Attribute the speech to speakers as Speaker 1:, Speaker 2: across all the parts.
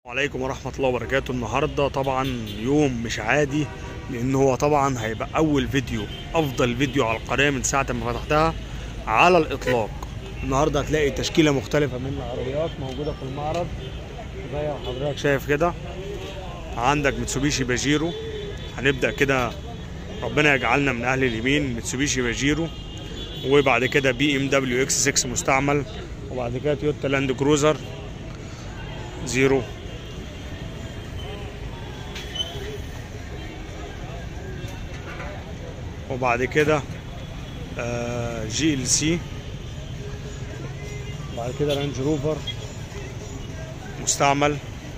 Speaker 1: عليكم ورحمة الله وبركاته النهاردة طبعا يوم مش عادي لأن هو طبعا هيبقى أول فيديو أفضل فيديو على القناة من ساعة ما فتحتها على الإطلاق النهاردة هتلاقي تشكيلة مختلفة من العربيات موجودة في المعرض زي ما حضرتك شايف كده عندك متسوبيشي باجيرو هنبدأ كده ربنا يجعلنا من أهل اليمين متسوبيشي باجيرو وبعد كده بي ام دبليو اكس 6 مستعمل وبعد كده تويوتا لاند كروزر زيرو وبعد كده آه، جي ال سي بعد كده رانج روفر مستعمل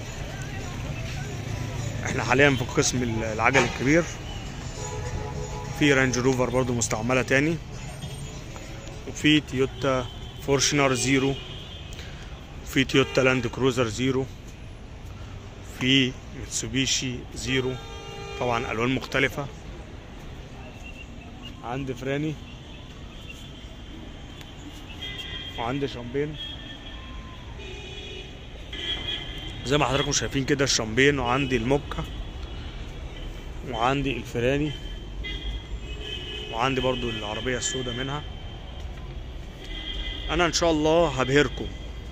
Speaker 1: احنا حاليا في قسم العجل الكبير في رانج روفر برضو مستعملة تاني وفي تويوتا فورشنر زيرو في تويوتا لاند كروزر زيرو في متسوبيشي زيرو طبعا الوان مختلفه عندي فراني وعندي شامبين زي ما حضراتكم شايفين كده الشامبين وعندي الموكا وعندي الفراني وعندي برضو العربية السوداء منها انا ان شاء الله هبهركم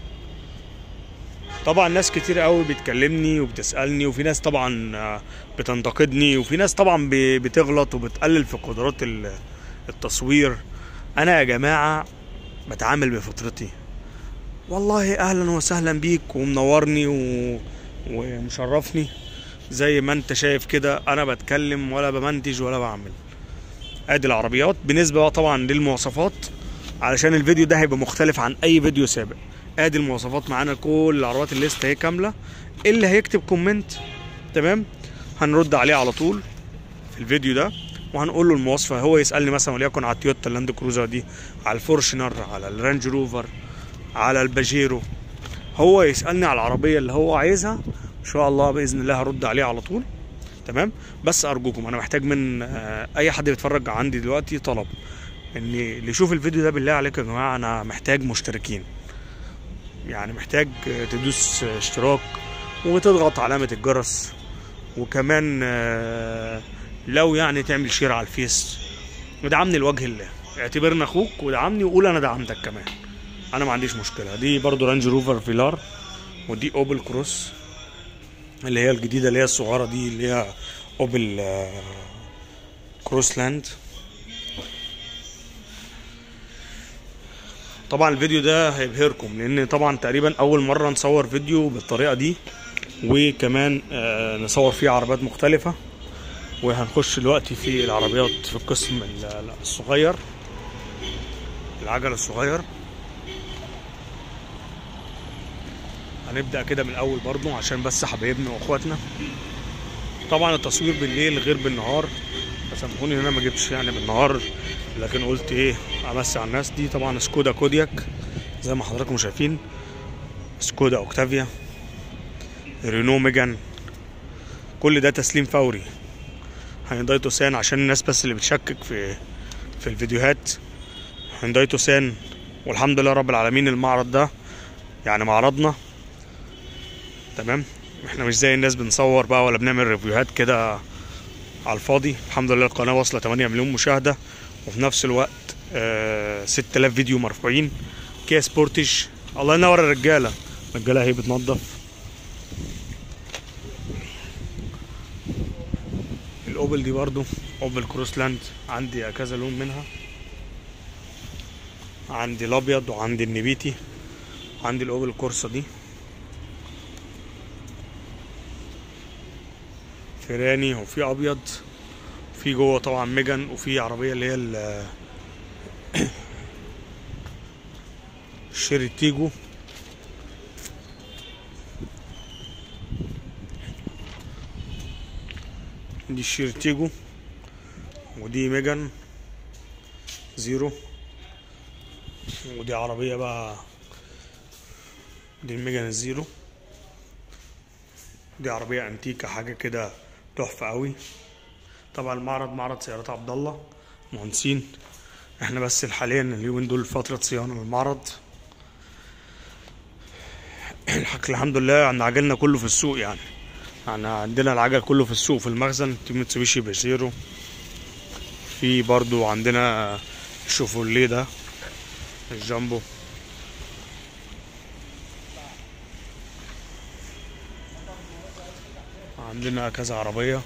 Speaker 1: طبعا ناس كتير قوي بتكلمني وبتسالني وفي ناس طبعا آه، بتنتقدني وفي ناس طبعا ب- بتغلط وبتقلل في قدرات ال- التصوير انا يا جماعه بتعامل بفطرتي والله اهلا وسهلا بيك ومنورني و... ومشرفني زي ما انت شايف كده انا بتكلم ولا بمنتج ولا بعمل ادي العربيات بالنسبه بقى طبعا للمواصفات علشان الفيديو ده هيبقى مختلف عن اي فيديو سابق ادي المواصفات معانا كل العربيات الليست اهي كامله اللي هيكتب كومنت تمام هنرد عليه على طول في الفيديو ده وهنقول له المواصفه هو يسالني مثلا وليكن على التويوتا اللاند كروزر دي على الفورشنر على الرانج روفر على الباجيرو هو يسالني على العربيه اللي هو عايزها ان شاء الله باذن الله هرد عليه على طول تمام بس ارجوكم انا محتاج من آه، اي حد بيتفرج عندي دلوقتي طلب ان اللي يشوف الفيديو ده بالله عليكم يا جماعه انا محتاج مشتركين يعني محتاج تدوس اشتراك وتضغط علامة الجرس وكمان آه، لو يعني تعمل شير على الفيس ودعمني لوجه الله اعتبرني اخوك ودعمني وقول انا دعمتك كمان انا ما عنديش مشكله دي برضو رانج روفر فيلار ودي اوبل كروس اللي هي الجديده اللي هي الصغيره دي اللي هي اوبل آه، كروس لاند طبعا الفيديو ده هيبهركم لان طبعا تقريبا اول مره نصور فيديو بالطريقه دي وكمان آه، نصور فيه عربيات مختلفه وهنخش دلوقتي في العربيات في القسم ال- الصغير العجل الصغير هنبدا كده من الاول برضو عشان بس حبايبنا واخواتنا طبعا التصوير بالليل غير بالنهار سامحوني ان انا ما جبتش يعني بالنهار لكن قلت ايه امسي على الناس دي طبعا سكودا كودياك زي ما حضراتكم شايفين سكودا اوكتافيا رينو ميجان كل ده تسليم فوري هينداي توسان عشان الناس بس اللي بتشكك في في الفيديوهات هينداي توسان والحمد لله رب العالمين المعرض ده يعني معرضنا تمام احنا مش زي الناس بنصور بقى ولا بنعمل ريفيوهات كده على الفاضي الحمد لله القناه واصله 8 مليون مشاهده وفي نفس الوقت آه 6000 فيديو مرفوعين كيا سبورتج الله ينور الرجاله الرجاله اهي بتنظف الاوبل دي برضو اوبل كروسلاند عندي كذا لون منها عندي الابيض وعندي النبيتي عندي الاوبل كورسا دي فيراني وفي ابيض في جوه طبعا ميجان وفي عربيه اللي هي ال- شيري تيجو دي شيري تيجو ودي ميجان زيرو ودي عربيه بقى دي الميجان الزيرو دي عربيه انتيكا حاجه كده تحفه قوي طبعا المعرض معرض سيارات عبد الله مهندسين احنا بس حاليا اليومين دول فترة صيانة للمعرض الحق الحمد لله يعني عجلنا كله في السوق يعني يعني عندنا العجل كله في السوق في المخزن في ميتسوبيشي بيجيرو في برضو عندنا الشوفوليه ده الجامبو عندنا كذا عربية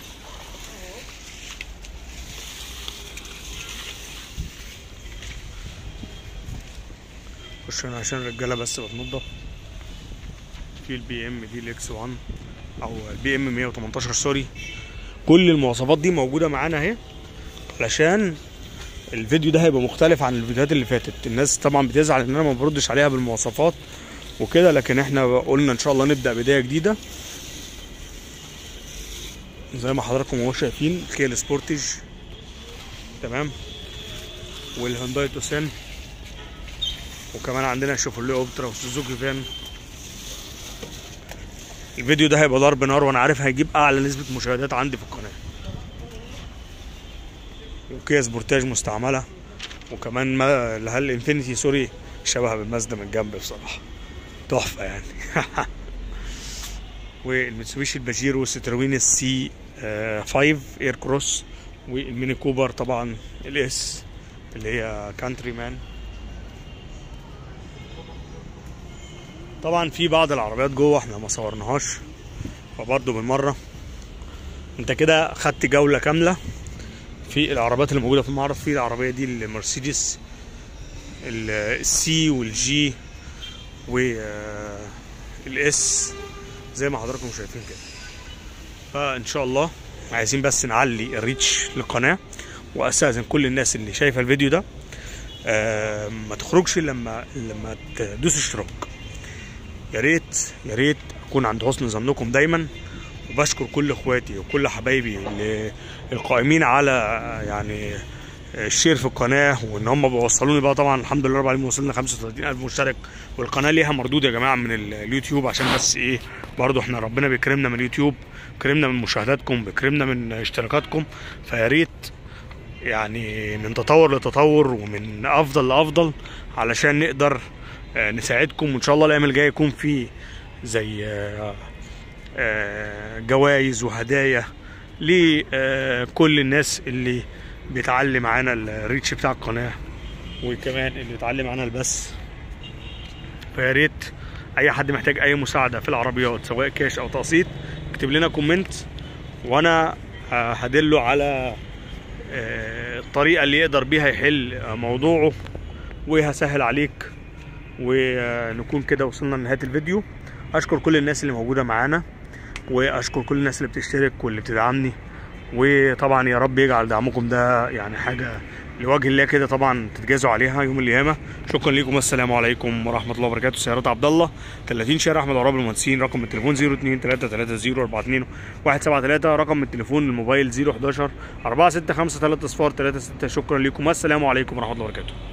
Speaker 1: خش هنا عشان الرجالة بس بتنضف في البي ام دي الاكس 1 او البي ام 118 سوري كل المواصفات دي موجودة معانا اهي علشان الفيديو ده هيبقى مختلف عن الفيديوهات اللي فاتت الناس طبعا بتزعل ان انا ما بردش عليها بالمواصفات وكده لكن احنا قلنا ان شاء الله نبدا بدايه جديده زي ما حضراتكم اهو شايفين كيا سبورتج تمام والهونداي توسان وكمان عندنا شيفروليه اوبترا وسوزوكي فان الفيديو ده هيبقى ضرب نار وانا عارف هيجيب اعلى نسبه مشاهدات عندي في القناه وكيا سبورتاج مستعمله وكمان ما هل انفينيتي سوري شبه بالمازدا من جنب بصراحه تحفه يعني والميتسوبيشي الباجيرو والستروين السي 5 اير كروس والميني كوبر طبعا الاس اللي هي كانتري مان طبعا في بعض العربيات جوه احنا ما صورناهاش فبرضه بالمره انت كده خدت جوله كامله في العربيات اللي موجوده في المعرض في العربيه دي المرسيدس السي والجي والاس زي ما حضراتكم شايفين كده فان شاء الله عايزين بس نعلي الريتش للقناه واستاذن كل الناس اللي شايفه الفيديو ده آه ما تخرجش لما لما تدوس اشتراك يا ريت يا ريت اكون عند حسن ظنكم دايما وبشكر كل اخواتي وكل حبايبي اللي القائمين على يعني الشير في القناه وان هم بيوصلوني بقى طبعا الحمد لله رب العالمين وصلنا 35000 مشترك والقناه ليها مردود يا جماعه من اليوتيوب عشان بس ايه برضو احنا ربنا بيكرمنا من اليوتيوب بيكرمنا من مشاهداتكم بيكرمنا من اشتراكاتكم فيا ريت يعني من تطور لتطور ومن افضل لافضل علشان نقدر نساعدكم وان شاء الله الايام الجايه يكون في زي جوائز وهدايا لكل الناس اللي بيتعلم معانا الريتش بتاع القناه وكمان اللي بيتعلم معانا البث فيا ريت اي حد محتاج اي مساعده في العربيات سواء كاش او تقسيط اكتب لنا كومنت وانا هدله على الطريقه اللي يقدر بيها يحل موضوعه وهسهل عليك ونكون كده وصلنا لنهايه الفيديو اشكر كل الناس اللي موجوده معانا واشكر كل الناس اللي بتشترك واللي بتدعمني وطبعا يا رب يجعل دعمكم ده يعني حاجه لوجه الله كده طبعا تتجازوا عليها يوم القيامه شكرا لكم والسلام عليكم ورحمه الله وبركاته سيارات عبد الله 30 شارع احمد عراب المهندسين رقم التليفون 02 330 42 173 رقم التليفون الموبايل 011 465 3 صفار 36 شكرا لكم والسلام عليكم ورحمه الله وبركاته